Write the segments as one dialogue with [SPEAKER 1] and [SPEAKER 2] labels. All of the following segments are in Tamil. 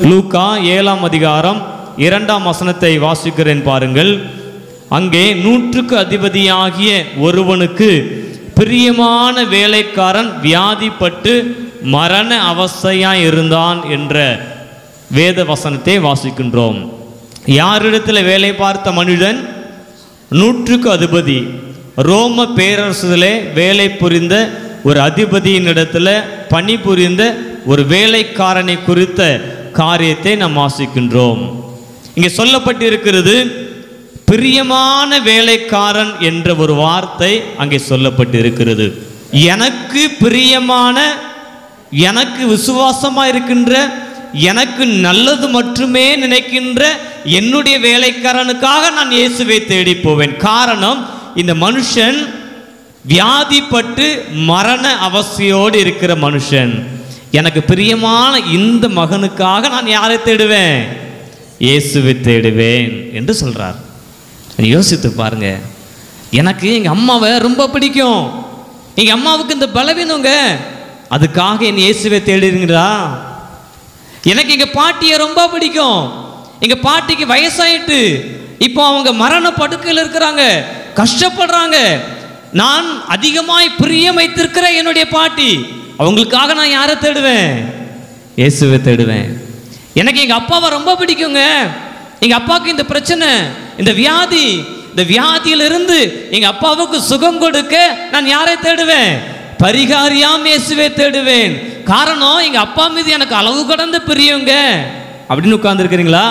[SPEAKER 1] லூக்கா ஏழாம் அதிகாரம் இரண்டாம் வசனத்தை வாசிக்கிறேன் பாருங்கள் அங்கே நூற்றுக்கு அதிபதியாகிய ஒருவனுக்கு பிரியமான வேலைக்காரன் வியாதிப்பட்டு மரண அவஸ்தையாய் இருந்தான் என்ற வேத வசனத்தை வாசிக்கின்றோம் யாரிடத்தில் வேலை பார்த்த மனிதன் நூற்றுக்கு அதிபதி ரோம பேரரசுலே வேலை புரிந்த ஒரு அதிபதியின் இடத்துல பணிபுரிந்த ஒரு வேலைக்காரனை குறித்த காரியத்தை நாம் வாசிக்கின்றோம் இங்கே சொல்லப்பட்டிருக்கிறது பிரியமான வேலைக்காரன் என்ற ஒரு வார்த்தை அங்கே சொல்லப்பட்டிருக்கிறது எனக்கு பிரியமான எனக்கு விசுவாசமா இருக்கின்ற எனக்கு நல்லது மட்டுமே நினைக்கின்ற என்னுடைய வேலைக்காரனுக்காக நான் இயேசுவை தேடி போவேன் காரணம் இந்த மனுஷன் வியாதிப்பட்டு மரண அவஸ்தையோடு இருக்கிற மனுஷன் எனக்கு பிரியமான இந்த மகனுக்காக நான் யாரை தேடுவேன் இயேசுவை தேடுவேன் என்று சொல்றார் யோசித்து பாருங்க எனக்கு எங்க அம்மாவை ரொம்ப பிடிக்கும் எங்க அம்மாவுக்கு இந்த பலவீனங்க அதுக்காக என் இயேசுவை தேடுறீங்களா எனக்கு எங்க பாட்டியை ரொம்ப பிடிக்கும் எங்க பாட்டிக்கு வயசாயிட்டு இப்போ அவங்க மரண படுக்கையில் இருக்கிறாங்க கஷ்டப்படுறாங்க நான் அதிகமாய் பிரியம் வைத்திருக்கிற என்னுடைய பாட்டி அவங்களுக்காக நான் யாரை தேடுவேன் இயேசுவை தேடுவேன் எனக்கு எங்க அப்பாவை ரொம்ப பிடிக்குங்க எங்க அப்பாவுக்கு இந்த பிரச்சனை இந்த வியாதி இந்த வியாதியிலிருந்து எங்க அப்பாவுக்கு சுகம் கொடுக்க நான் யாரை தேடுவேன் பரிகாரியாம் இயேசுவை தேடுவேன் காரணம் எங்க அப்பா மீது எனக்கு அளவு கடந்து பிரியுங்க அப்படின்னு உட்கார்ந்துருக்கிறீங்களா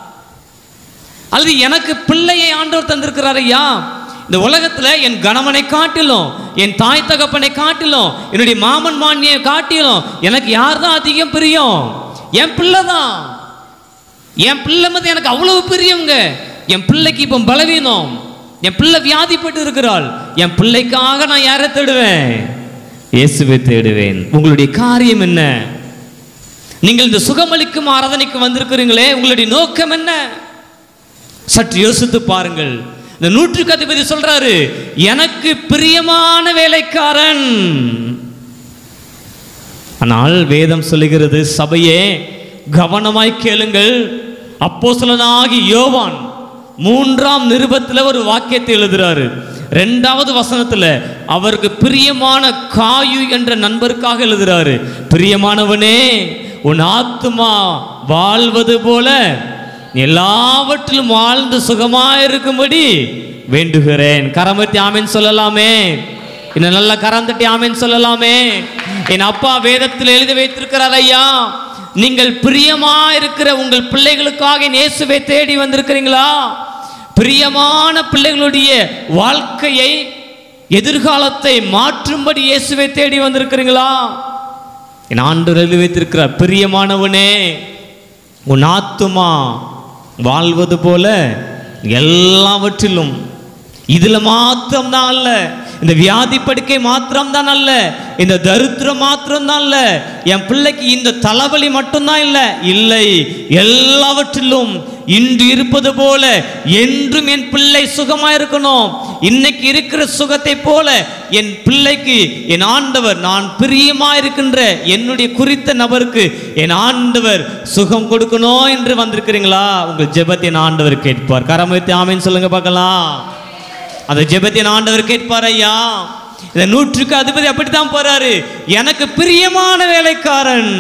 [SPEAKER 1] அல்லது எனக்கு பிள்ளையை ஆண்டவர் தந்திருக்கிறார் ஐயா இந்த உலகத்துல என் கணவனை காட்டிலும் என் தாய் தகப்பனை காட்டிலும் என்னுடைய மாமன் மானியை காட்டிலும் எனக்கு யார் தான் அதிகம் பிரியம் என் பிள்ளை தான் என் பிள்ளை மீது எனக்கு அவ்வளவு பிரியங்க என் பிள்ளைக்கு இப்போ பலவீனம் என் பிள்ளை வியாதிப்பட்டு இருக்கிறாள் என் பிள்ளைக்காக நான் யாரை தேடுவேன் இயேசுவை தேடுவேன் உங்களுடைய காரியம் என்ன நீங்கள் இந்த சுகமளிக்கும் ஆராதனைக்கு வந்திருக்கிறீங்களே உங்களுடைய நோக்கம் என்ன சற்று யோசித்து பாருங்கள் இந்த நூற்றுக்கு அதிபதி சொல்றாரு எனக்கு பிரியமான வேலைக்காரன் ஆனால் வேதம் சொல்லுகிறது சபையே கவனமாய் கேளுங்கள் அப்போஸ்தலனாகி யோவான் மூன்றாம் நிருபத்தில் ஒரு வாக்கியத்தை எழுதுறாரு ரெண்டாவது வசனத்துல அவருக்கு பிரியமான காயு என்ற நண்பருக்காக எழுதுறாரு பிரியமானவனே உன் ஆத்துமா வாழ்வது போல எல்லாவற்றிலும் வாழ்ந்து சுகமாயிருக்கும்படி வேண்டுகிறேன் கரமத்தி ஆமென் சொல்லலாமே இன்னும் நல்ல கரம் தட்டி ஆமென் சொல்லலாமே என் அப்பா வேதத்தில் எழுதி வைத்திருக்கிறார் ஐயா நீங்கள் பிரியமா இருக்கிற உங்கள் பிள்ளைகளுக்காக என் இயேசுவை தேடி வந்திருக்கிறீங்களா பிரியமான பிள்ளைகளுடைய வாழ்க்கையை எதிர்காலத்தை மாற்றும்படி இயேசுவை தேடி வந்திருக்கிறீங்களா என் ஆண்டு எழுதி வைத்திருக்கிறார் பிரியமானவனே உன் ஆத்துமா வாழ்வது போல எல்லாவற்றிலும் இதுல மாத்திரம் தான் அல்ல இந்த வியாதி படுக்கை மாத்திரம் தான் அல்ல இந்த தரித்திரம் மாத்திரம் தான் அல்ல என் பிள்ளைக்கு இந்த தலைவலி மட்டும்தான் இல்லை இல்லை எல்லாவற்றிலும் இன்று இருப்பது போல என்றும் என் பிள்ளை சுகமா இருக்கணும் இன்னைக்கு இருக்கிற சுகத்தை போல என் பிள்ளைக்கு என் ஆண்டவர் நான் பிரியமா இருக்கின்ற என்னுடைய குறித்த நபருக்கு என் ஆண்டவர் சுகம் கொடுக்கணும் என்று வந்திருக்கிறீங்களா உங்கள் ஜெபத்தின் ஆண்டவர் கேட்பார் கரமத்தி ஆமைன்னு சொல்லுங்க பார்க்கலாம் அந்த ஜெபத்தின் ஆண்டவர் கேட்பார் ஐயா இந்த நூற்றுக்கு அதிபதி அப்படித்தான் போறாரு எனக்கு பிரியமான வேலைக்காரன்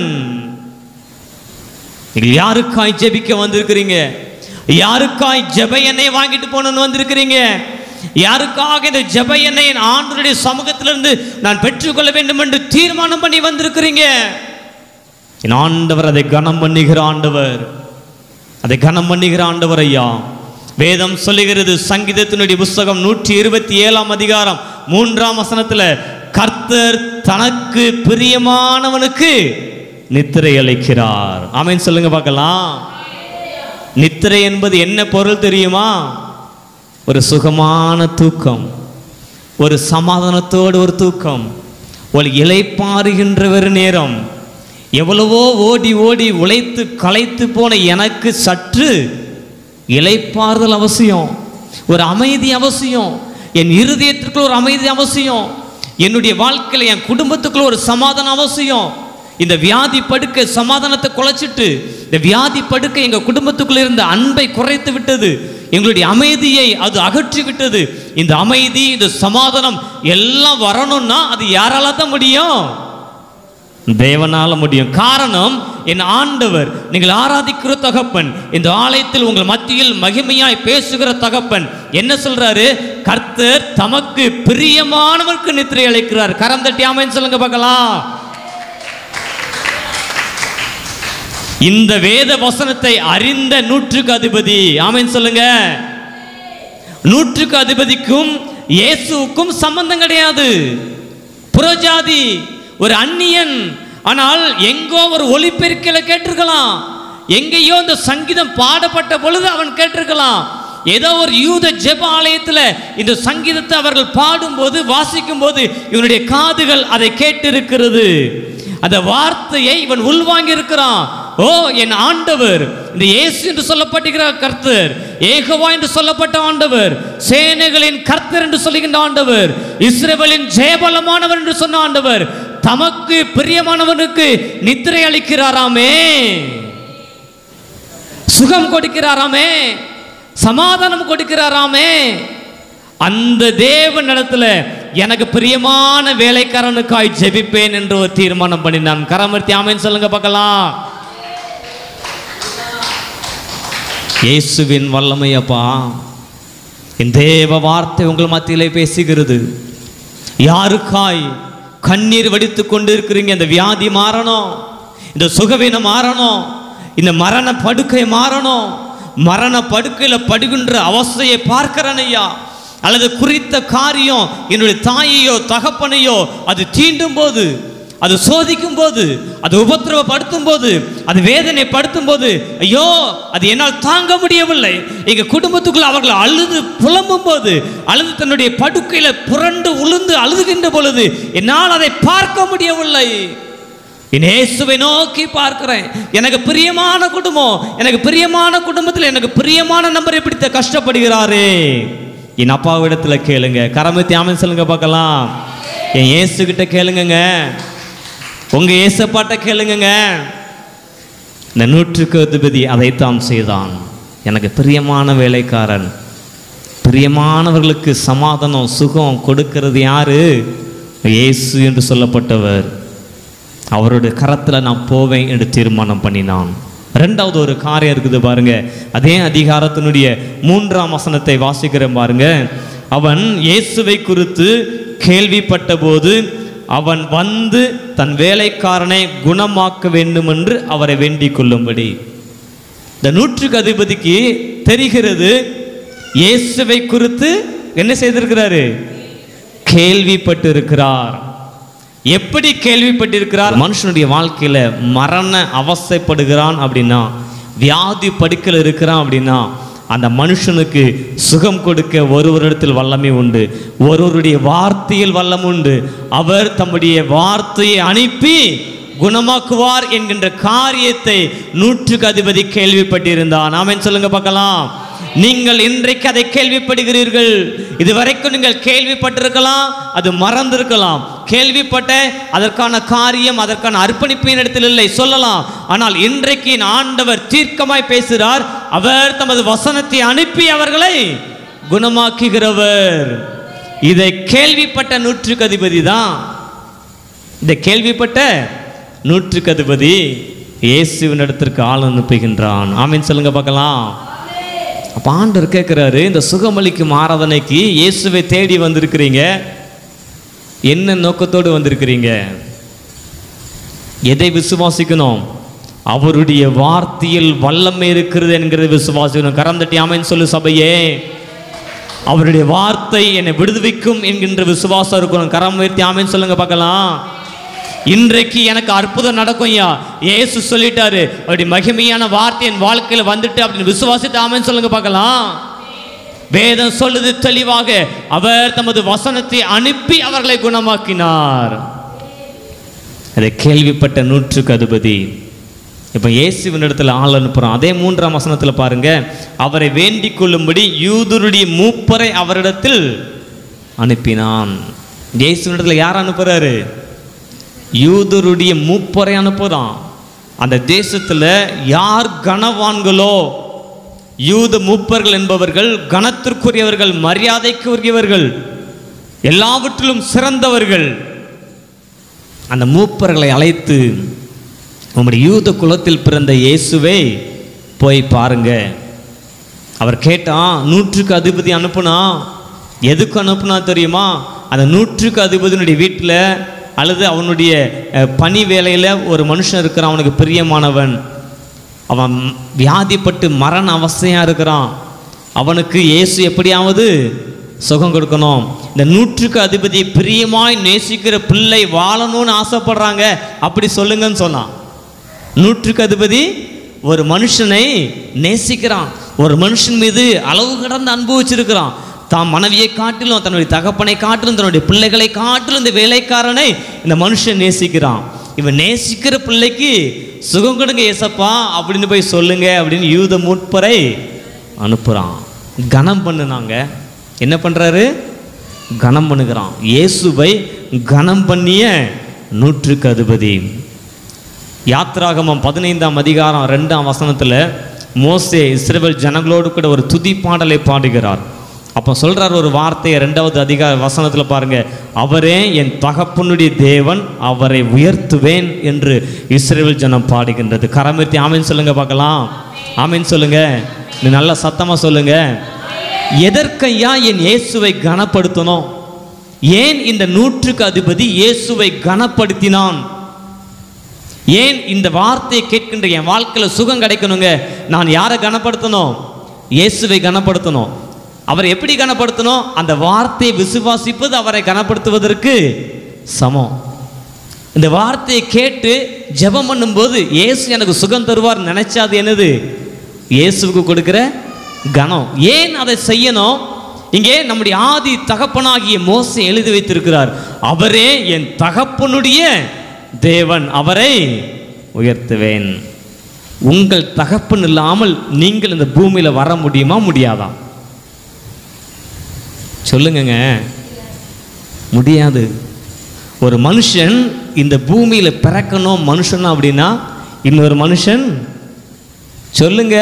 [SPEAKER 1] நீங்கள் யாருக்காய் ஜெபிக்க வந்திருக்கிறீங்க யாருக்காய் ஜெப எண்ணெய் வாங்கிட்டு போகணும்னு வந்திருக்கிறீங்க யாருக்காக இந்த ஜெப எண்ணெய் என் ஆண்டவருடைய சமூகத்திலிருந்து நான் பெற்றுக்கொள்ள வேண்டும் என்று தீர்மானம் பண்ணி வந்திருக்கிறீங்க என் ஆண்டவர் அதை கனம் பண்ணுகிற ஆண்டவர் அதை கனம் பண்ணுகிற ஆண்டவர் ஐயா வேதம் சொல்லுகிறது சங்கீதத்தினுடைய புஸ்தகம் நூற்றி இருபத்தி ஏழாம் அதிகாரம் மூன்றாம் வசனத்துல கர்த்தர் தனக்கு பிரியமானவனுக்கு நித்திரை அளிக்கிறார் ஆமென் சொல்லுங்க பார்க்கலாம் நித்திரை என்பது என்ன பொருள் தெரியுமா ஒரு சுகமான தூக்கம் ஒரு சமாதானத்தோடு ஒரு தூக்கம் ஒரு இலைப்பாறுகின்ற ஒரு நேரம் எவ்வளவோ ஓடி ஓடி உழைத்து களைத்து போன எனக்கு சற்று இலைப்பாறுதல் அவசியம் ஒரு அமைதி அவசியம் என் இருதயத்திற்குள்ள ஒரு அமைதி அவசியம் என்னுடைய வாழ்க்கையில் என் குடும்பத்துக்குள்ள ஒரு சமாதானம் அவசியம் இந்த வியாதி படுக்கை சமாதானத்தை குலைச்சிட்டு இந்த வியாதி படுக்கை எங்க குடும்பத்துக்குள்ள இருந்த அன்பை குறைத்து விட்டது எங்களுடைய அமைதியை அது அகற்றி விட்டது இந்த அமைதி இந்த சமாதானம் எல்லாம் வரணும்னா அது யாரால தான் முடியும் தேவனால முடியும் காரணம் என் ஆண்டவர் நீங்கள் ஆராதிக்கிற தகப்பன் இந்த ஆலயத்தில் உங்கள் மத்தியில் மகிமையாய் பேசுகிற தகப்பன் என்ன சொல்றாரு கர்த்தர் தமக்கு பிரியமானவருக்கு நித்திரை அளிக்கிறார் கரம் தட்டி ஆமென் சொல்லுங்க பார்க்கலாம் இந்த வேத வசனத்தை அறிந்த நூற்றுக்கு அதிபதி ஆமென் சொல்லுங்க நூற்றுக்கு அதிபதிக்கும் இயேசுவுக்கும் சம்பந்தம் கிடையாது புறஜாதி ஒரு அந்நியன் ஆனால் எங்கோ ஒரு ஒளிபெருக்கில கேட்டிருக்கலாம் எங்கேயோ இந்த சங்கீதம் பாடப்பட்ட பொழுது அவன் கேட்டிருக்கலாம் ஏதோ ஒரு யூத ஜெப ஆலயத்தில் இந்த சங்கீதத்தை அவர்கள் பாடும்போது வாசிக்கும் போது இவனுடைய காதுகள் அதை கேட்டிருக்கிறது அந்த வார்த்தையை இவன் உள்வாங்கி இருக்கிறான் ஓ என் ஆண்டவர் இந்த இயேசு என்று சொல்லப்பட்டிருக்கிற கர்த்தர் ஏகவா என்று சொல்லப்பட்ட ஆண்டவர் சேனைகளின் கர்த்தர் என்று சொல்லுகின்ற ஆண்டவர் இஸ்ரவேலின் ஜெயபலமானவர் என்று சொன்ன ஆண்டவர் தமக்கு பிரியமானவனுக்கு நித்திரை அளிக்கிறாராமே சுகம் கொடுக்கிறாராமே சமாதானம் கொடுக்கிறாராமே அந்த தேவன் இடத்துல எனக்கு பிரியமான வேலைக்காரனுக்காய் ஜெபிப்பேன் என்று ஒரு தீர்மானம் பண்ணினான் கரமர்த்தி ஆமேன்னு சொல்லுங்க பார்க்கலாம் இயேசுவின் வல்லமையப்பா என் தேவ வார்த்தை உங்கள் மத்தியிலே பேசுகிறது யாருக்காய் கண்ணீர் வடித்து கொண்டு இருக்கிறீங்க இந்த வியாதி மாறணும் இந்த சுகவீனம் மாறணும் இந்த மரண படுக்கை மாறணும் மரண படுக்கையில் படுகின்ற அவஸ்தையை பார்க்கிறேன் ஐயா அல்லது குறித்த காரியம் என்னுடைய தாயையோ தகப்பனையோ அது தீண்டும் போது அது சோதிக்கும் போது அது உபத்திரவப்படுத்தும் போது அது வேதனைப்படுத்தும் போது ஐயோ அது என்னால் தாங்க முடியவில்லை எங்க குடும்பத்துக்குள்ள அவர்கள் அழுது புலம்பும் போது அழுது தன்னுடைய படுக்கையில புரண்டு உளுந்து அழுதுகின்ற பொழுது என்னால் அதை பார்க்க முடியவில்லை என் இயேசுவை நோக்கி பார்க்கிறேன் எனக்கு பிரியமான குடும்பம் எனக்கு பிரியமான குடும்பத்தில் எனக்கு பிரியமான நம்பரை பிடித்த கஷ்டப்படுகிறாரே என் அப்பாவிடத்துல கேளுங்க கரமத்தி ஆமன் சொல்லுங்க பார்க்கலாம் என் இயேசு கிட்ட கேளுங்கங்க உங்க இயேசப்பாட்ட கேளுங்கங்க இந்த நூற்றுக்கு அதிபதி அதைத்தான் செய்தான் எனக்கு பிரியமான வேலைக்காரன் பிரியமானவர்களுக்கு சமாதானம் சுகம் கொடுக்கிறது யாரு இயேசு என்று சொல்லப்பட்டவர் அவருடைய கரத்தில் நான் போவேன் என்று தீர்மானம் பண்ணினான் ரெண்டாவது ஒரு காரியம் இருக்குது பாருங்க அதே அதிகாரத்தினுடைய மூன்றாம் வசனத்தை வாசிக்கிறேன் பாருங்க அவன் இயேசுவை குறித்து கேள்விப்பட்ட போது அவன் வந்து தன் வேலைக்காரனை குணமாக்க வேண்டும் என்று அவரை வேண்டிக் கொள்ளும்படி இந்த நூற்றுக்கு அதிபதிக்கு தெரிகிறது இயேசுவை குறித்து என்ன செய்திருக்கிறாரு கேள்விப்பட்டு இருக்கிறார் எப்படி கேள்விப்பட்டிருக்கிறார் மனுஷனுடைய வாழ்க்கையில மரண அவஸ்தைப்படுகிறான் அப்படின்னா வியாதி படுக்கையில் இருக்கிறான் அப்படின்னா அந்த மனுஷனுக்கு சுகம் கொடுக்க ஒருவரிடத்தில் வல்லமை உண்டு ஒருவருடைய வார்த்தையில் வல்லம் உண்டு அவர் தம்முடைய வார்த்தையை அனுப்பி குணமாக்குவார் என்கின்ற காரியத்தை நூற்றுக்கு அதிபதி கேள்விப்பட்டிருந்தான் ஆமென் சொல்லுங்க பார்க்கலாம் நீங்கள் இன்றைக்கு அதை கேள்விப்படுகிறீர்கள் இதுவரைக்கும் நீங்கள் கேள்விப்பட்டிருக்கலாம் அது மறந்திருக்கலாம் கேள்விப்பட்ட அதற்கான காரியம் அதற்கான அர்ப்பணிப்பின் இடத்தில் இல்லை சொல்லலாம் ஆனால் இன்றைக்கு என் ஆண்டவர் தீர்க்கமாய் பேசுகிறார் அவர் தமது வசனத்தை அனுப்பி அவர்களை குணமாக்குகிறவர் இதை கேள்விப்பட்ட நூற்றுக்கு அதிபதி தான் இதை கேள்விப்பட்ட நூற்றுக்கு அதிபதி இயேசுவின் இடத்திற்கு ஆள் அனுப்புகின்றான் ஆமீன் சொல்லுங்க பார்க்கலாம் அப்ப ஆண்டவர் கேட்கிறாரு இந்த சுகமளிக்கும் ஆராதனைக்கு இயேசுவை தேடி வந்திருக்கிறீங்க என்ன நோக்கத்தோடு வந்திருக்கிறீங்க எதை விசுவாசிக்கணும் அவருடைய வார்த்தையில் வல்லமை இருக்கிறது என்கிறதை விசுவாசிக்கணும் கரம் தட்டி ஆமென் சொல்லு சபையே அவருடைய வார்த்தை என்னை விடுவிக்கும் என்கின்ற விசுவாசம் இருக்கணும் கரம் உயர்த்தி ஆமென் சொல்லுங்க பார்க்கலாம் இன்றைக்கு எனக்கு அற்புதம் நடக்கும் ஐயா இயேசு சொல்லிட்டாரு அவருடைய மகிமையான வார்த்தை என் வாழ்க்கையில் வந்துட்டு அப்படின்னு விசுவாசித்து ஆமென் சொல்லுங்க பார்க்கலாம் வேதம் சொல்லுது தெளிவாக அவர் தமது வசனத்தை அனுப்பி அவர்களை குணமாக்கினார் அதை கேள்விப்பட்ட நூற்றுக்கு அதிபதி இப்போ இயேசுவின் இடத்துல ஆள் அனுப்புகிறோம் அதே மூன்றாம் வசனத்தில் பாருங்க அவரை வேண்டிக் கொள்ளும்படி யூதருடைய மூப்பரை அவரிடத்தில் அனுப்பினான் இயேசுவின் இடத்துல யார் அனுப்புறாரு யூதருடைய மூப்பரை அனுப்புகிறான் அந்த தேசத்தில் யார் கனவான்களோ யூத மூப்பர்கள் என்பவர்கள் கனத்திற்குரியவர்கள் மரியாதைக்குரியவர்கள் எல்லாவற்றிலும் சிறந்தவர்கள் அந்த மூப்பர்களை அழைத்து உம்முடைய யூத குலத்தில் பிறந்த இயேசுவை போய் பாருங்க அவர் கேட்டான் நூற்றுக்கு அதிபதி அனுப்புனா எதுக்கு அனுப்புனா தெரியுமா அந்த நூற்றுக்கு அதிபதியினுடைய வீட்டில் அல்லது அவனுடைய அஹ், பணி வேலையில் ஒரு மனுஷன் இருக்கிறான் அவனுக்கு பிரியமானவன் அவன் வியாதிப்பட்டு மரண அவஸ்தையாக இருக்கிறான் அவனுக்கு இயேசு எப்படியாவது சுகம் கொடுக்கணும் இந்த நூற்றுக்கு அதிபதி பிரியமாய் நேசிக்கிற பிள்ளை வாழணும்னு ஆசைப்படுறாங்க அப்படி சொல்லுங்கன்னு சொன்னான் நூற்றுக்கு அதிபதி ஒரு மனுஷனை நேசிக்கிறான் ஒரு மனுஷன் மீது அளவு கடந்து அன்பு வச்சிருக்கிறான் தான் மனைவியை காட்டிலும் தன்னுடைய தகப்பனை காட்டிலும் தன்னுடைய பிள்ளைகளை காட்டிலும் இந்த வேலைக்காரனை இந்த மனுஷன் நேசிக்கிறான் இவன் நேசிக்கிற பிள்ளைக்கு சுகம் கொடுங்க ஏசப்பா அப்படின்னு போய் சொல்லுங்க அப்படின்னு யூத மூட்பரை அனுப்புகிறான் கனம் பண்ணுனாங்க என்ன பண்ணுறாரு கனம் பண்ணுகிறான் இயேசுவை கனம் பண்ணிய நூற்றுக்கு அதிபதி யாத்ராகமம் பதினைந்தாம் அதிகாரம் ரெண்டாம் வசனத்தில் மோசே இஸ்ரவேல் ஜனங்களோடு கூட ஒரு துதி பாடலை பாடுகிறார் அப்போ சொல்றார் ஒரு வார்த்தையை ரெண்டாவது அதிகார வசனத்தில் பாருங்க அவரே என் தகப்பனுடைய தேவன் அவரை உயர்த்துவேன் என்று இஸ்ரவேல் ஜனம் பாடுகின்றது கரமிர்த்தி ஆமீன் சொல்லுங்க பார்க்கலாம் ஆமீன் சொல்லுங்க நீ நல்லா சத்தமா சொல்லுங்க எதற்கையா என் இயேசுவை கனப்படுத்தணும் ஏன் இந்த நூற்றுக்கு அதிபதி இயேசுவை கனப்படுத்தினான் ஏன் இந்த வார்த்தையை கேட்கின்ற என் வாழ்க்கையில் சுகம் கிடைக்கணுங்க நான் யாரை கனப்படுத்தணும் இயேசுவை கனப்படுத்தணும் அவரை எப்படி கனப்படுத்தணும் அந்த வார்த்தையை விசுவாசிப்பது அவரை கனப்படுத்துவதற்கு சமம் இந்த வார்த்தையை கேட்டு ஜெபம் பண்ணும்போது இயேசு எனக்கு சுகம் தருவார் நினைச்சாது என்னது இயேசுவுக்கு கொடுக்கிற கனம் ஏன் அதை செய்யணும் இங்கே நம்முடைய ஆதி தகப்பனாகிய மோசை எழுதி வைத்திருக்கிறார் அவரே என் தகப்பனுடைய தேவன் அவரை உயர்த்துவேன் உங்கள் தகப்பன் இல்லாமல் நீங்கள் இந்த பூமியில் வர முடியுமா முடியாதா சொல்லுங்கங்க முடியாது ஒரு மனுஷன் இந்த பூமியில் பிறக்கணும் மனுஷன் அப்படின்னா இன்னொரு மனுஷன் சொல்லுங்க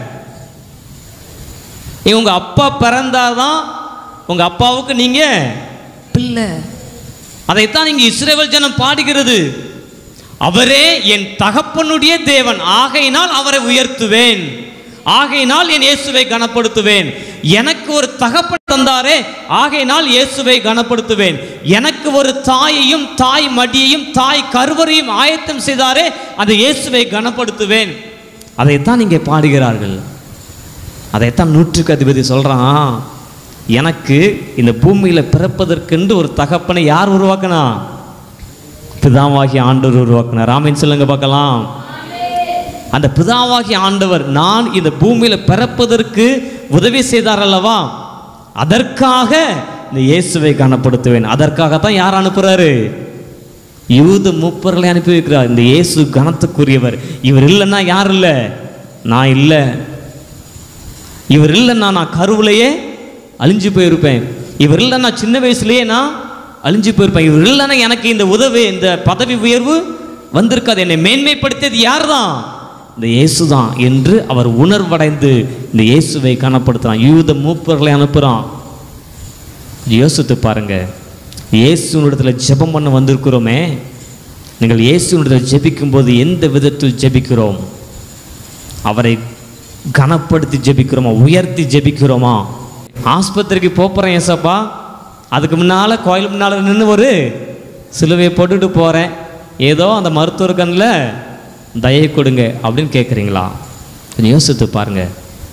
[SPEAKER 1] ஏன் உங்க அப்பா பிறந்தாதான் உங்க அப்பாவுக்கு நீங்க பிள்ளை அதைத்தான் இங்க இஸ்ரேல் ஜனம் பாடுகிறது அவரே என் தகப்பனுடைய தேவன் ஆகையினால் அவரை உயர்த்துவேன் ஆகையினால் என் இயேசுவை கனப்படுத்துவேன் எனக்கு ஒரு தகப்பன் தந்தாரே ஆகையினால் இயேசுவை கனப்படுத்துவேன் எனக்கு ஒரு தாயையும் தாய் மடியையும் தாய் கருவறையும் ஆயத்தம் செய்தாரே அந்த இயேசுவை கனப்படுத்துவேன் அதைத்தான் இங்கே பாடுகிறார்கள் அதைத்தான் நூற்றுக்கு அதிபதி சொல்றான் எனக்கு இந்த பூமியில் பிறப்பதற்கென்று ஒரு தகப்பனை யார் உருவாக்கினா பிதாவாகி ஆண்டவர் உருவாக்கினார் ராமின் சொல்லுங்க பார்க்கலாம் அந்த பிதாவாகி ஆண்டவர் நான் இந்த பூமியில் பிறப்பதற்கு உதவி செய்தார் அல்லவா அதற்காக இந்த இயேசுவை கனப்படுத்துவேன் அதற்காகத்தான் யார் அனுப்புறாரு யூத மூப்பர்களை அனுப்பி வைக்கிறார் இந்த இயேசு கனத்துக்குரியவர் இவர் இல்லைன்னா யார் இல்லை நான் இல்லை இவர் இல்லைன்னா நான் கருவிலேயே அழிஞ்சு போயிருப்பேன் இவர் இல்லைன்னா சின்ன வயசுலயே நான் அழிஞ்சு போயிருப்பேன் இவர் இல்லைன்னா எனக்கு இந்த உதவி இந்த பதவி உயர்வு வந்திருக்காது என்னை மேன்மைப்படுத்தியது யார் தான் இந்த இயேசு தான் என்று அவர் உணர்வடைந்து இந்த இயேசுவை கனப்படுத்துறான் யூத மூப்பர்களை அனுப்புகிறான் யோசித்து பாருங்க இயேசுனிடத்தில் ஜெபம் பண்ண வந்திருக்கிறோமே நீங்கள் இயேசுனிடத்தில் ஜெபிக்கும் போது எந்த விதத்தில் ஜெபிக்கிறோம் அவரை கனப்படுத்தி ஜெபிக்கிறோமா உயர்த்தி ஜெபிக்கிறோமா ஆஸ்பத்திரிக்கு போகிறேன் ஏசப்பா அதுக்கு முன்னால் கோயில் முன்னால் நின்று ஒரு சிலுவையை போட்டுட்டு போகிறேன் ஏதோ அந்த மருத்துவர் கண்ணில் தயை கொடுங்க அப்படின்னு கேட்குறீங்களா கொஞ்சம் யோசித்து பாருங்க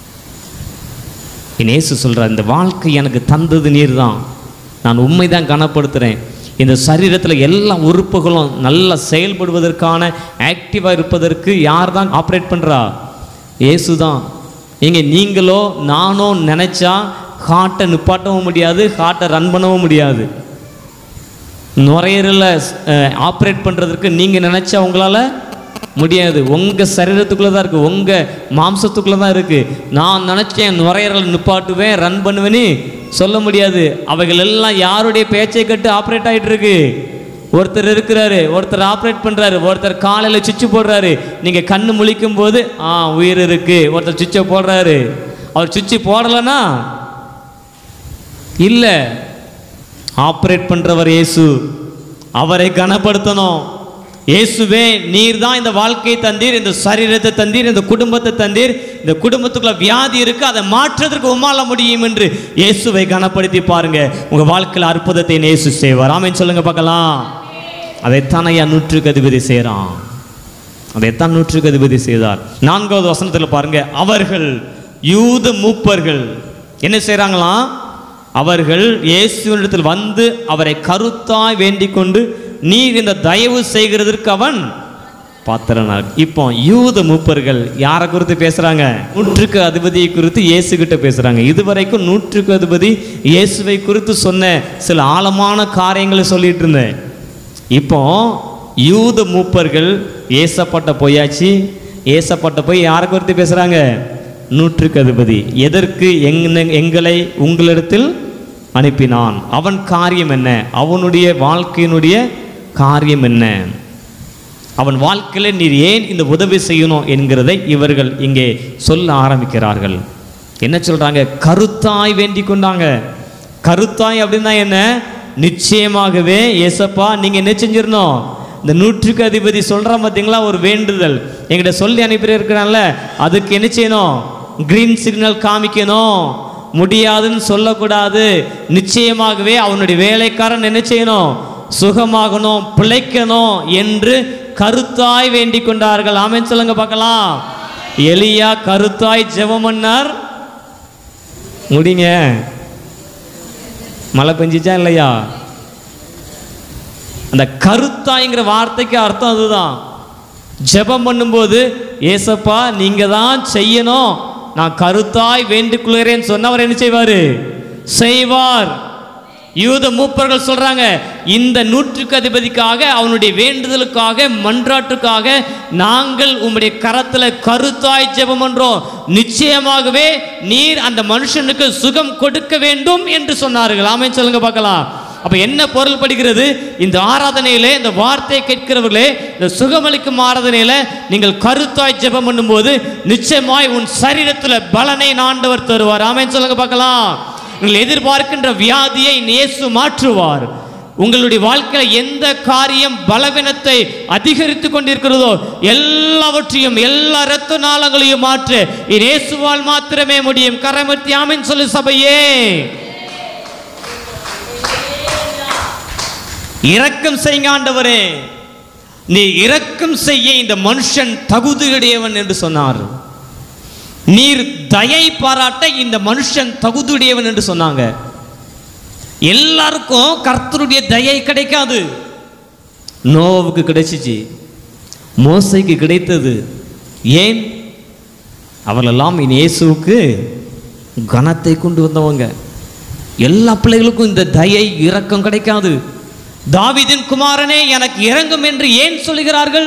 [SPEAKER 1] என் இயேசு சொல்கிறார் இந்த வாழ்க்கை எனக்கு தந்தது நீர் தான் நான் உண்மை தான் கனப்படுத்துகிறேன் இந்த சரீரத்தில் எல்லா உறுப்புகளும் நல்லா செயல்படுவதற்கான ஆக்டிவாக இருப்பதற்கு யார் தான் ஆப்ரேட் பண்ணுறா இயேசு தான் இங்கே நீங்களோ நானோ நினச்சா ஹார்ட்டை நிப்பாட்டவும் முடியாது ஹார்ட்டை ரன் பண்ணவும் முடியாது நுரையீரலை ஆப்ரேட் பண்ணுறதுக்கு நீங்கள் நினச்சா உங்களால் முடியாது உங்கள் சரீரத்துக்குள்ளே தான் இருக்குது உங்கள் மாம்சத்துக்குள்ளே தான் இருக்குது நான் நினச்சேன் நுரையீரலை நிப்பாட்டுவேன் ரன் பண்ணுவேன்னு சொல்ல முடியாது அவைகள் எல்லாம் யாருடைய பேச்சை கட்டு ஆப்ரேட் ஆகிட்டு இருக்கு ஒருத்தர் இருக்கிறாரு ஒருத்தர் ஆப்ரேட் பண்றாரு ஒருத்தர் காலையில் சுவிட்ச் போடுறாரு நீங்க கண்ணு முழிக்கும் போது ஆ உயிர் இருக்கு ஒருத்தர் சுவிட்சை போடுறாரு அவர் சுவிட்ச் போடலைன்னா இல்ல ஆப்ரேட் பண்றவர் இயேசு அவரை கனப்படுத்தணும் இயேசுவே நீர் தான் இந்த வாழ்க்கையை தந்தீர் இந்த சரீரத்தை தந்தீர் இந்த குடும்பத்தை தந்தீர் இந்த குடும்பத்துக்குள்ள வியாதி இருக்கு அதை மாற்றுறதுக்கு உமால முடியும் என்று இயேசுவை கனப்படுத்தி பாருங்க உங்க வாழ்க்கையில் அற்புதத்தை இயேசு செய்வார் ஆமென் சொல்லுங்க பார்க்கலாம் அதைத்தான் ஐயா நூற்றுக்கு அதிபதி செய்கிறான் அதைத்தான் நூற்றுக்கு அதிபதி செய்தார் நான்காவது வசனத்தில் பாருங்க அவர்கள் யூத மூப்பர்கள் என்ன செய்கிறாங்களாம் அவர்கள் இயேசுவினிடத்தில் வந்து அவரை கருத்தாய் வேண்டிக் கொண்டு நீர் இந்த தயவு செய்கிறதற்கு அவன் பாத்திரனார் இப்போ யூத மூப்பர்கள் யாரை குறித்து பேசுறாங்க நூற்றுக்கு அதிபதியை குறித்து இயேசு கிட்ட பேசுறாங்க இதுவரைக்கும் நூற்றுக்கு அதிபதி இயேசுவை குறித்து சொன்ன சில ஆழமான காரியங்களை சொல்லிட்டு இருந்தேன் இப்போ யூத மூப்பர்கள் ஏசப்பட்ட போயாச்சு ஏசப்பட்ட போய் யாரை குறித்து பேசுறாங்க நூற்றுக்கு அதிபதி எதற்கு எங்க- எங்களை உங்களிடத்தில் அனுப்பினான் அவன் காரியம் என்ன அவனுடைய வாழ்க்கையினுடைய காரியம் என்ன அவன் வாழ்க்கையில் நீர் ஏன் இந்த உதவி செய்யணும் என்கிறதை இவர்கள் இங்கே சொல்ல ஆரம்பிக்கிறார்கள் என்ன சொல்றாங்க கருத்தாய் வேண்டிக் கொண்டாங்க கருத்தாய் அப்படின்னா என்ன நிச்சயமாகவே ஏசப்பா நீங்க என்ன செஞ்சிடணும் இந்த நூற்றுக்கு அதிபதி சொல்றான் பார்த்தீங்களா ஒரு வேண்டுதல் என்கிட்ட சொல்லி அனுப்பி இருக்கிறான்ல அதுக்கு என்ன செய்யணும் கிரீன் சிக்னல் காமிக்கணும் முடியாதுன்னு சொல்லக்கூடாது நிச்சயமாகவே அவனுடைய வேலைக்காரன் என்ன செய்யணும் சுகமாகணும் பிழைக்கணும் என்று கருத்தாய் வேண்டிக் கொண்டார்கள் ஆமென் சொல்லுங்க பார்க்கலாம் எலியா கருத்தாய் ஜெபம் பண்ணார் முடிங்க மழை பெஞ்சிச்சா இல்லையா அந்த கருத்தாய்ங்கிற வார்த்தைக்கு அர்த்தம் அதுதான் ஜெபம் பண்ணும்போது ஏசப்பா நீங்க தான் செய்யணும் நான் கருத்தாய் வேண்டிக் கொள்கிறேன்னு சொன்ன அவர் என்ன செய்வாரு செய்வார் யூத மூப்பர்கள் சொல்றாங்க இந்த நூற்றுக்கு அதிபதிக்காக அவனுடைய வேண்டுதலுக்காக மன்றாட்டுக்காக நாங்கள் உம்முடைய கரத்துல கருத்தாய் ஜெபம் பண்றோம் நிச்சயமாகவே நீர் அந்த மனுஷனுக்கு சுகம் கொடுக்க வேண்டும் என்று சொன்னார்கள் ஆமென் சொல்லுங்க பார்க்கலாம் அப்ப என்ன பொருள் படுகிறது இந்த ஆராதனையிலே இந்த வார்த்தையை கேட்கிறவர்களே இந்த சுகமளிக்கும் ஆராதனையில நீங்கள் கருத்தாய் ஜெபம் பண்ணும்போது நிச்சயமாய் உன் சரீரத்துல பலனை ஆண்டவர் தருவார் ஆமென் சொல்லுங்க பார்க்கலாம் நீங்கள் எதிர்பார்க்கின்ற வியாதியை இயேசு மாற்றுவார் உங்களுடைய வாழ்க்கையில் எந்த காரியம் பலவீனத்தை அதிகரித்து கொண்டிருக்கிறதோ எல்லாவற்றையும் எல்லா இரத்த நாளங்களையும் மாற்ற இயேசுவால் மாத்திரமே முடியும் கரமத்தி ஆமென் சொல்லு சபையே இரக்கம் செய்யுங்க ஆண்டவரே நீ இரக்கம் செய்ய இந்த மனுஷன் தகுதியுடையவன் என்று சொன்னார் நீர் தயை பாராட்ட இந்த மனுஷன் தகுதியுடையவன் என்று சொன்னாங்க எல்லாருக்கும் கர்த்தருடைய தயை கிடைக்காது நோவுக்கு கிடைச்சிச்சு மோசைக்கு கிடைத்தது ஏன் அவர்களெல்லாம் இனி இயேசுவுக்கு கனத்தை கொண்டு வந்தவங்க எல்லா பிள்ளைகளுக்கும் இந்த தயை இரக்கம் கிடைக்காது தாவீதின் குமாரனே எனக்கு இறங்கும் என்று ஏன் சொல்லுகிறார்கள்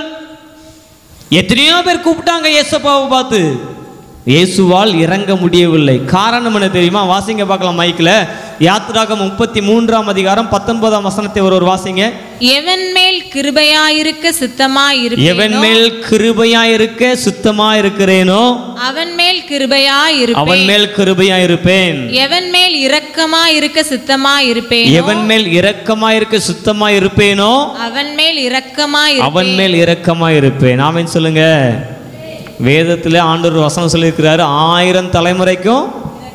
[SPEAKER 1] எத்தனையோ பேர் கூப்பிட்டாங்க இயேசப்பாவை பார்த்து இயேசுவால் இறங்க முடியவில்லை காரணம் என்ன தெரியுமா வாசிங்க பார்க்கலாம் மைக்கில் யாத்ராகம் முப்பத்தி மூன்றாம் அதிகாரம் பத்தொன்பதாம் வசனத்தை ஒரு ஒரு வாசிங்க
[SPEAKER 2] எவன் மேல் கிருபையாயிருக்க
[SPEAKER 1] எவன்
[SPEAKER 2] சித்தமாயிருப்பேனோ
[SPEAKER 1] மேல் கிருபையா இருக்க சுத்தமா இருக்கிறேனோ
[SPEAKER 2] அவன் மேல் கிருபையாயிருப்பேன்
[SPEAKER 1] அவன் மேல் கிருபையா இருப்பேன்
[SPEAKER 2] எவன் மேல் இரக்கமாயிருக்க சித்தமாயிருப்பேனோ
[SPEAKER 1] எவன் மேல் இரக்கமா இருக்க சுத்தமா இருப்பேனோ
[SPEAKER 2] அவன் மேல்
[SPEAKER 1] அவன்
[SPEAKER 2] இரக்கமாயிருப்பேன்
[SPEAKER 1] மேல் இரக்கமா இருப்பேன் ஆமென் சொல்லுங்க வேதத்தில் ஆண்டவர் வசனம் சொல்லியிருக்கிறாரு ஆயிரம் தலைமுறைக்கும்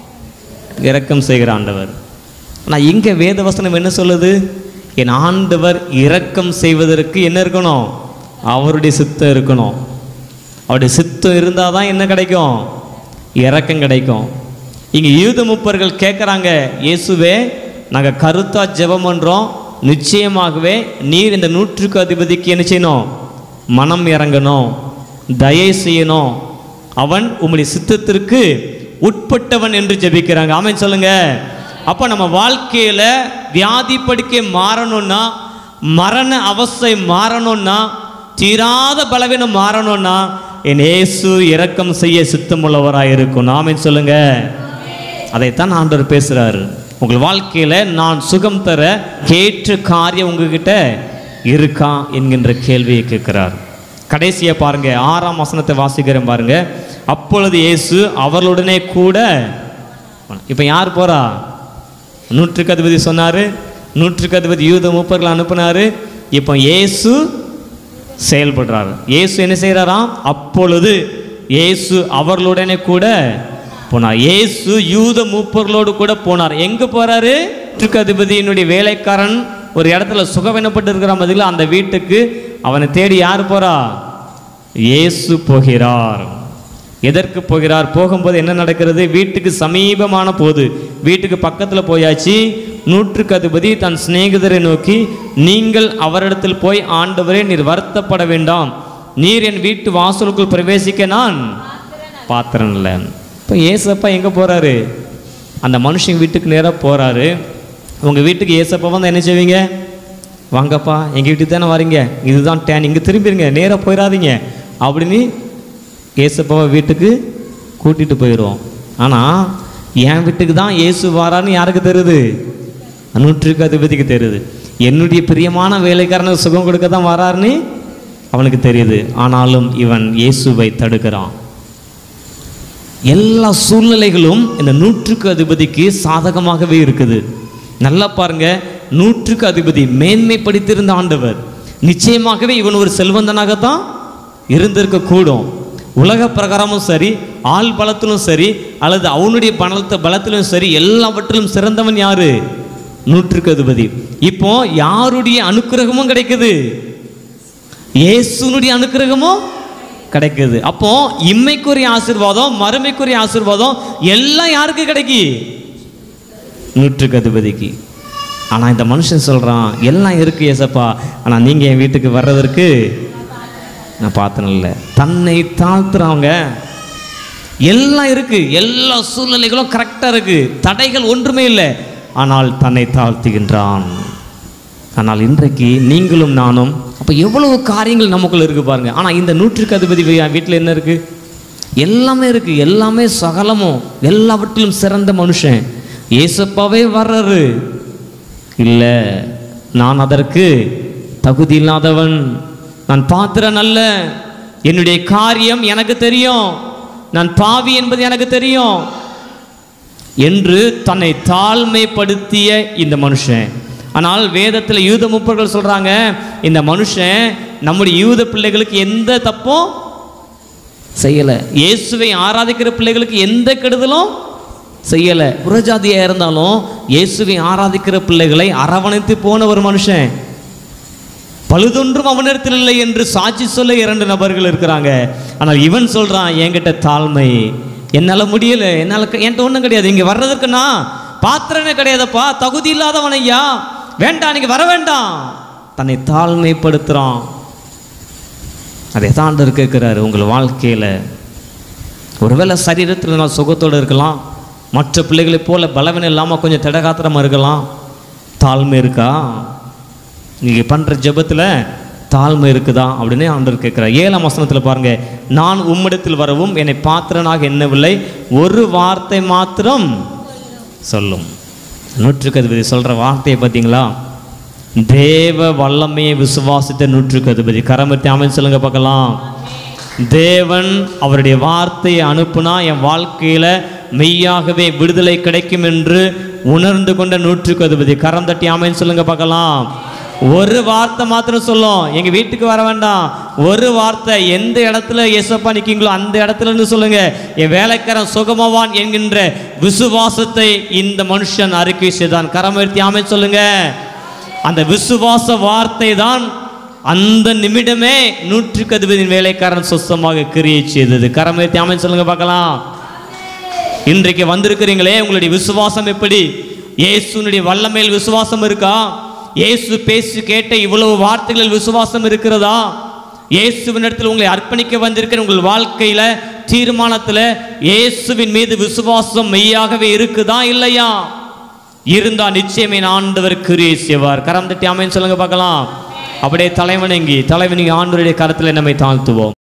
[SPEAKER 1] இரக்கம் செய்கிற ஆண்டவர் ஆனால் இங்கே வேத வசனம் என்ன சொல்லுது என் ஆண்டவர் இரக்கம் செய்வதற்கு என்ன இருக்கணும் அவருடைய சித்தம் இருக்கணும் அவருடைய சித்தம் இருந்தால் தான் என்ன கிடைக்கும் இரக்கம் கிடைக்கும் இங்கே யூத முப்பர்கள் கேட்குறாங்க இயேசுவே நாங்கள் கருத்தா ஜெபம் பண்ணுறோம் நிச்சயமாகவே நீர் இந்த நூற்றுக்கு அதிபதிக்கு என்ன செய்யணும் மனம் இறங்கணும் தயை செய்யணும் அவன் உம்முடைய சித்தத்திற்கு உட்பட்டவன் என்று ஜெபிக்கிறாங்க ஆமென் சொல்லுங்க அப்போ நம்ம வாழ்க்கையில் வியாதி படுக்கை மாறணும்னா மரண அவஸ்தை மாறணும்னா தீராத பலவீனம் மாறணும்னா என் இயேசு இரக்கம் செய்ய சித்தமுள்ளவராக இருக்கும் ஆமென் சொல்லுங்க அதைத்தான் ஆண்டவர் பேசுறாரு உங்கள் வாழ்க்கையில நான் சுகம் தர கேற்ற காரியம் உங்ககிட்ட இருக்கா என்கின்ற கேள்வியை கேட்கிறார் கடைசியா பாருங்க ஆறாம் வசனத்தை வாசிக்கிறேன் பாருங்க அப்பொழுது இயேசு அவர்களுடனே கூட இப்போ யார் போறா நூற்றுக்கு அதிபதி சொன்னாரு நூற்றுக்கு அதிபதி யூத மூப்பர்கள் அனுப்புனாரு இப்போ இயேசு செயல்படுறாரு இயேசு என்ன செய்கிறாராம் அப்பொழுது இயேசு அவர்களுடனே கூட போனார் இயேசு யூத மூப்பர்களோடு கூட போனார் எங்க போறாரு நூற்றுக்கு அதிபதியினுடைய வேலைக்காரன் ஒரு இடத்துல சுகவீனப்பட்டு இருக்கிற மதியில் அந்த வீட்டுக்கு அவனை தேடி யார் போறா இயேசு போகிறார் எதற்கு போகிறார் போகும்போது என்ன நடக்கிறது வீட்டுக்கு சமீபமான போது வீட்டுக்கு பக்கத்தில் போயாச்சு நூற்றுக்கு அதிபதி தன் சிநேகிதரை நோக்கி நீங்கள் அவரிடத்தில் போய் ஆண்டவரே நீர் வருத்தப்பட வேண்டாம் நீர் என் வீட்டு வாசலுக்குள் பிரவேசிக்க நான் பாத்திரம் இல்லை இப்போ ஏசப்பா எங்கே போகிறாரு அந்த மனுஷன் வீட்டுக்கு நேராக போகிறாரு உங்கள் வீட்டுக்கு ஏசப்பா வந்து என்ன செய்வீங்க வாங்கப்பா எங்கள் வீட்டுக்கு தானே வரீங்க இதுதான் டேன் இங்கே திரும்பிடுங்க நேராக போயிடாதீங்க அப்படின்னு ஏசப்பாவை வீட்டுக்கு கூட்டிகிட்டு போயிடுவோம் ஆனால் என் வீட்டுக்கு தான் இயேசு வாரான்னு யாருக்கு தெரியுது நூற்றுக்கு அதிபதிக்கு தெரியுது என்னுடைய பிரியமான வேலைக்காரனுக்கு சுகம் கொடுக்க தான் வராருன்னு அவனுக்கு தெரியுது ஆனாலும் இவன் இயேசுவை தடுக்கிறான் எல்லா சூழ்நிலைகளும் இந்த நூற்றுக்கு அதிபதிக்கு சாதகமாகவே இருக்குது நல்லா பாருங்க நூற்றுக்கு அதிபதி மேன்மைப்படுத்தியிருந்த ஆண்டவர் நிச்சயமாகவே இவன் ஒரு செல்வந்தனாகத்தான் இருந்திருக்க கூடும் உலக பிரகாரமும் சரி ஆள் பலத்திலும் சரி அல்லது அவனுடைய பலத்த பலத்திலும் சரி எல்லாவற்றிலும் சிறந்தவன் யாரு நூற்றுக்கு அதிபதி இப்போ யாருடைய அனுக்கிரகமும் கிடைக்குது இயேசுனுடைய அனுக்கிரகமும் கிடைக்குது அப்போ இம்மைக்குரிய ஆசீர்வாதம் மறுமைக்குரிய ஆசீர்வாதம் எல்லாம் யாருக்கு கிடைக்கி நூற்றுக்கு அதிபதிக்கு ஆனால் இந்த மனுஷன் சொல்கிறான் எல்லாம் இருக்கு ஏசப்பா ஆனால் நீங்கள் என் வீட்டுக்கு வர்றதற்கு நான் பார்த்தேன் இல்லை தன்னை தாழ்த்துறவங்க எல்லாம் இருக்கு எல்லா சூழ்நிலைகளும் கரெக்டாக இருக்கு தடைகள் ஒன்றுமே இல்லை ஆனால் தன்னை தாழ்த்துகின்றான் ஆனால் இன்றைக்கு நீங்களும் நானும் அப்போ எவ்வளவு காரியங்கள் நமக்குள்ள இருக்கு பாருங்க ஆனால் இந்த நூற்றுக்கு அதிபதி வீட்டில் என்ன இருக்கு எல்லாமே இருக்கு எல்லாமே சகலமும் எல்லாவற்றிலும் சிறந்த மனுஷன் ஏசப்பாவே வர்றாரு இல்லை நான் அதற்கு தகுதி இல்லாதவன் நான் பாத்திரன் அல்ல என்னுடைய காரியம் எனக்கு தெரியும் நான் பாவி என்பது எனக்கு தெரியும் என்று தன்னை தாழ்மைப்படுத்திய இந்த மனுஷன் ஆனால் வேதத்தில் யூத முப்பர்கள் சொல்றாங்க இந்த மனுஷன் நம்முடைய யூத பிள்ளைகளுக்கு எந்த தப்பும் செய்யலை இயேசுவை ஆராதிக்கிற பிள்ளைகளுக்கு எந்த கெடுதலும் செய்யலை புறஜாதியாக இருந்தாலும் இயேசுவை ஆராதிக்கிற பிள்ளைகளை அரவணைத்து போன ஒரு மனுஷன் பழுதொன்றும் அவனிடத்தில் இல்லை என்று சாட்சி சொல்ல இரண்டு நபர்கள் இருக்கிறாங்க ஆனால் இவன் சொல்றான் என்கிட்ட தாழ்மை என்னால் முடியல என்னால் க- என்கிட்ட ஒன்றும் கிடையாது இங்கே வர்றதுக்குன்னா பாத்திரமே கிடையாதப்பா தகுதி இல்லாதவன் ஐயா வேண்டாம் நீங்க வர வேண்டாம் தன்னை தாழ்மைப்படுத்துறான் அதை தான் ஆண்டவர் கேட்கிறாரு உங்கள் வாழ்க்கையில் ஒருவேளை சரீரத்தில் நான் சுகத்தோடு இருக்கலாம் மற்ற பிள்ளைகளைப் போல பலவீனம் இல்லாமல் கொஞ்சம் திடகாத்திரமாக இருக்கலாம் தாழ்மை இருக்கா நீங்கள் பண்ணுற ஜெபத்தில் தாழ்மை இருக்குதா அப்படின்னு ஆண்டவர் கேட்குறார் ஏழாம் வசனத்தில் பாருங்க நான் உம்மிடத்தில் வரவும் என்னை பாத்திரனாக எண்ணவில்லை ஒரு வார்த்தை மாத்திரம் சொல்லும் நூற்றுக்கு அதிபதி சொல்கிற வார்த்தையை பார்த்தீங்களா தேவ வல்லமையை விசுவாசித்த நூற்றுக்கு அதிபதி கரமத்தி அமைச்சு சொல்லுங்க பார்க்கலாம் தேவன் அவருடைய வார்த்தையை அனுப்புனா என் வாழ்க்கையில் மெய்யாகவே விடுதலை கிடைக்கும் என்று உணர்ந்து கொண்ட நூற்றுக்கு அதிபதி கரம் தட்டி அமைன்னு சொல்லுங்க பார்க்கலாம் ஒரு வார்த்தை மாத்திரம் சொல்லும் எங்க வீட்டுக்கு வர வேண்டாம் ஒரு வார்த்தை எந்த இடத்துல இயேசப்பா நிற்கீங்களோ அந்த இடத்துல இருந்து சொல்லுங்க என் வேலைக்காரன் சுகமவான் என்கின்ற விசுவாசத்தை இந்த மனுஷன் அறிக்கை செய்தான் கரமர்த்தி ஆமை சொல்லுங்க அந்த விசுவாச வார்த்தை தான் அந்த நிமிடமே நூற்றுக்கு அதிபதியின் வேலைக்காரன் சொஸ்தமாக கிரியை செய்தது கரமேத்தி ஆமை சொல்லுங்க பார்க்கலாம் இன்றைக்கு வந்திருக்கிறீங்களே உங்களுடைய விசுவாசம் எப்படி இயேசுனுடைய வல்லமையில் விசுவாசம் இருக்கா இயேசு பேசி கேட்ட இவ்வளவு வார்த்தைகளில் விசுவாசம் இருக்கிறதா இயேசுவினிடத்தில் உங்களை அர்ப்பணிக்க வந்திருக்கிற உங்கள் வாழ்க்கையில தீர்மானத்தில் இயேசுவின் மீது விசுவாசம் மெய்யாகவே இருக்குதா இல்லையா இருந்தா நிச்சயமே ஆண்டவர் கிரியை செய்வார் கரம் தட்டி அமைன்னு சொல்லுங்க பார்க்கலாம் அப்படியே தலைவணங்கி தலைவணங்கி ஆண்டவருடைய கரத்தில் நம்மை தாழ்த்துவோம்